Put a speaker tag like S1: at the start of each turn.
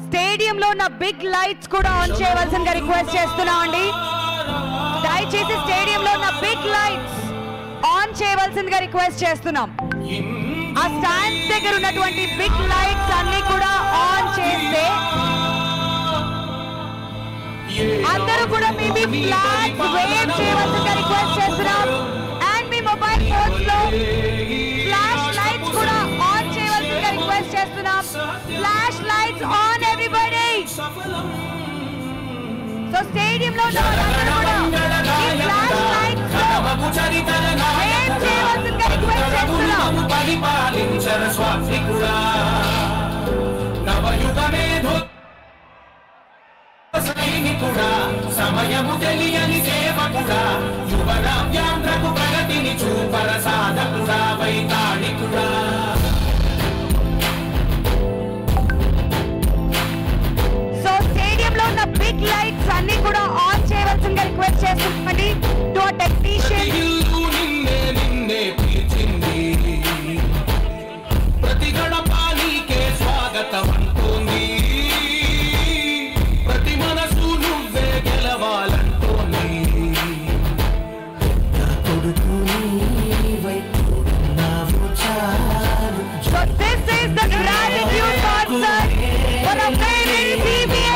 S1: stadium లో ఉన్న big lights కూడా ఆన్ చేయవలసిందిగా రిక్వెస్ట్ చేస్తున్నామండి దయచేసి స్టేడియం లో ఉన్న బిగ్ లైట్స్ ఆన్ చేయవలసిందిగా రిక్వెస్ట్ చేస్తున్నాం ఆ స్టాండ్స్ దగ్గర ఉన్నటువంటి బిగ్ లైట్స్ అన్ని కూడా ఆన్ చేస్తే అందరూ కూడా మీ మీ ఫ్లాగ్స్ వేవ్ చేయవలసిందిగా రిక్వెస్ట్ చేస్తున్నాం అండ్ మీ మొబైల్ ఫోన్స్ లో ఫ్లాష్ లైట్స్ కూడా ఆన్ చేయవలసిందిగా రిక్వెస్ట్ చేస్తున్నాం flash lights on everybody so stadium లో ఉన్న వాళ్ళందరూ కూడా ఈ ఫ్లాష్ లైట్స్ లో వేవ్ చేయవలసిందిగా రిక్వెస్ట్ చేస్తున్నాం
S2: పరిపాలించర స్వామికుడా నవయుగమేధో సైనికుడా సమయము తెలియని సేవకుడా యువరావ్యాంధ్రకు ప్రగతిని చూపర సాధకుడా వైతాళికుడా
S1: సో స్టేడియం లో ఉన్న బిగ్ లైట్స్ అన్ని కూడా ఆన్ చేయవలసిందిగా రిక్వెస్ట్ చేస్తున్నామండి టు టెక్నీషియన్
S2: ఇల్లు నిన్నే నిన్నే పిలిచింది ప్రతి గడపానికే స్వాగతం అంటోంది ప్రతి మనసు నువ్వే గెలవాలంటోంది నా కొడుకు నీవై తోడున్నావు చాలు
S1: So this is the gratitude concert for the very PBA